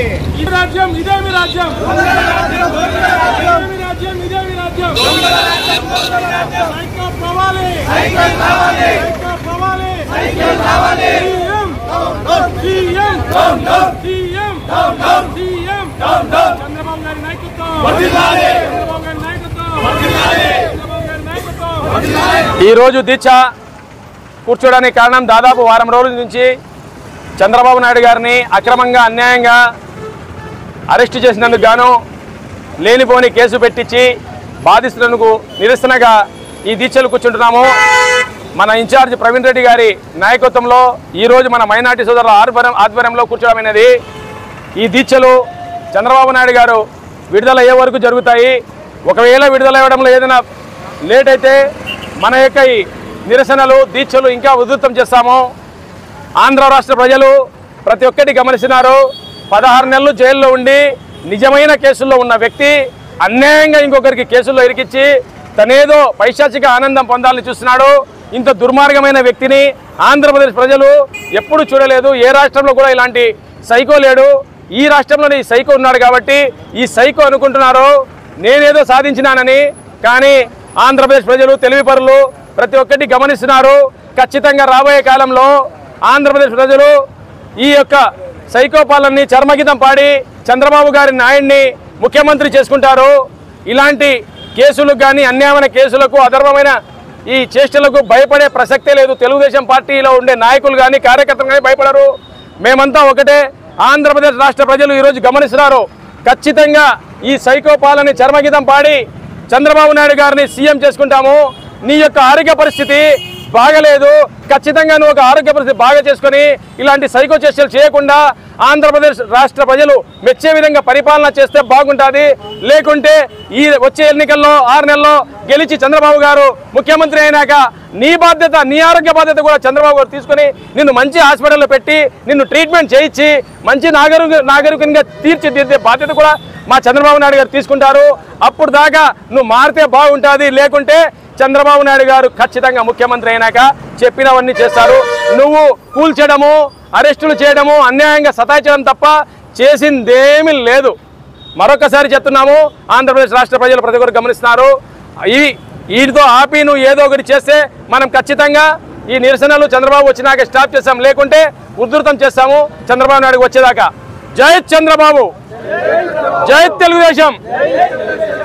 ఇది రాజ్యం ఇదేమి రాజ్యం ఇదేమి రాజ్యం ఇదేమి రాజ్యం సైకో పోవాలి సైకో పోవాలి CM CM CM CM Chandrababu గారి నాయకత్వం చంద్రబాబు గారి నాయకత్వం చంద్రబాబు గారి నాయకత్వం ఈ రోజు దీక్ష కూర్చోడానికి కారణం దాదాపు వారం రోజుల నుంచి చంద్రబాబు నాయుడు గారిని అక్రమంగా అన్యాయంగా అరెస్టు చేసినందుకు గాను లేనిపోని కేసు పెట్టించి బాధితులకు నిరసనగా ఈ దీక్షలు కూర్చుంటున్నాము మన ఇన్ఛార్జ్ ప్రవీణ్ రెడ్డి గారి నాయకత్వంలో ఈరోజు మన మైనార్టీ సోదరుల ఆధ్వర్యం ఆధ్వర్యంలో కూర్చోవడమైనది ఈ దీక్షలు చంద్రబాబు నాయుడు గారు విడుదల అయ్యే వరకు జరుగుతాయి ఒకవేళ విడుదల అవ్వడంలో ఏదైనా లేట్ అయితే మన యొక్క ఈ నిరసనలు దీక్షలు ఇంకా ఉధృతం చేస్తాము ఆంధ్ర రాష్ట్ర ప్రజలు ప్రతి ఒక్కటి గమనిస్తున్నారు పదహారు నెలలు జైల్లో ఉండి నిజమైన కేసుల్లో ఉన్న వ్యక్తి అన్యాయంగా ఇంకొకరికి కేసుల్లో ఇరికిచ్చి తనేదో పైశాచిక ఆనందం పొందాలని చూస్తున్నాడు ఇంత దుర్మార్గమైన వ్యక్తిని ఆంధ్రప్రదేశ్ ప్రజలు ఎప్పుడు చూడలేదు ఏ రాష్ట్రంలో కూడా ఇలాంటి సైకో లేడు ఈ రాష్ట్రంలోనే ఈ సైకో ఉన్నాడు కాబట్టి ఈ సైకో అనుకుంటున్నారు నేనేదో సాధించినానని కానీ ఆంధ్రప్రదేశ్ ప్రజలు తెలివి పరులు ప్రతి ఒక్కటి గమనిస్తున్నారు ఖచ్చితంగా రాబోయే కాలంలో ఆంధ్రప్రదేశ్ ప్రజలు ఈ యొక్క సైకోపాలన్ని చర్మగీతం పాడి చంద్రబాబు గారి నాయుడిని ముఖ్యమంత్రి చేసుకుంటారు ఇలాంటి కేసులకు కానీ అన్యాయమైన కేసులకు అధర్మమైన ఈ చేష్టలకు భయపడే ప్రసక్తే లేదు తెలుగుదేశం పార్టీలో ఉండే నాయకులు కానీ కార్యకర్తలు కానీ భయపడరు మేమంతా ఒకటే ఆంధ్రప్రదేశ్ రాష్ట్ర ప్రజలు ఈరోజు గమనిస్తున్నారు ఖచ్చితంగా ఈ సైకోపాలని చర్మగీతం పాడి చంద్రబాబు నాయుడు గారిని సీఎం చేసుకుంటాము నీ యొక్క ఆరోగ్య పరిస్థితి బాగలేదు ఖచ్చితంగా నువ్వు ఒక ఆరోగ్య పరిస్థితి బాగా చేసుకొని ఇలాంటి సైకో చర్చలు చేయకుండా ఆంధ్రప్రదేశ్ రాష్ట్ర ప్రజలు మెచ్చే విధంగా పరిపాలన చేస్తే బాగుంటుంది లేకుంటే ఈ వచ్చే ఎన్నికల్లో ఆరు నెలల్లో గెలిచి చంద్రబాబు గారు ముఖ్యమంత్రి అయినాక నీ బాధ్యత నీ ఆరోగ్య బాధ్యత కూడా చంద్రబాబు గారు తీసుకొని నిన్ను మంచి హాస్పిటల్లో పెట్టి నిన్ను ట్రీట్మెంట్ చేయించి మంచి నాగరిక నాగరికంగా తీర్చిదిద్దే బాధ్యత కూడా మా చంద్రబాబు నాయుడు గారు తీసుకుంటారు అప్పుడు దాకా నువ్వు మారితే బాగుంటుంది లేకుంటే చంద్రబాబు నాయుడు గారు ఖచ్చితంగా ముఖ్యమంత్రి అయినాక చెప్పినవన్నీ చేస్తారు నువ్వు కూల్చడము అరెస్టులు చేయడము అన్యాయంగా సతాయించడం తప్ప చేసిందేమీ లేదు మరొకసారి చెప్తున్నాము ఆంధ్రప్రదేశ్ రాష్ట్ర ప్రజలు ప్రతి ఒక్కరు గమనిస్తున్నారు ఈ వీటితో ఆపి నువ్వు ఏదో ఒకటి చేస్తే మనం ఖచ్చితంగా ఈ నిరసనలు చంద్రబాబు వచ్చినాక స్టాప్ చేస్తాం లేకుంటే ఉధృతం చేస్తాము చంద్రబాబు నాయుడు వచ్చేదాకా జై చంద్రబాబు జై తెలుగుదేశం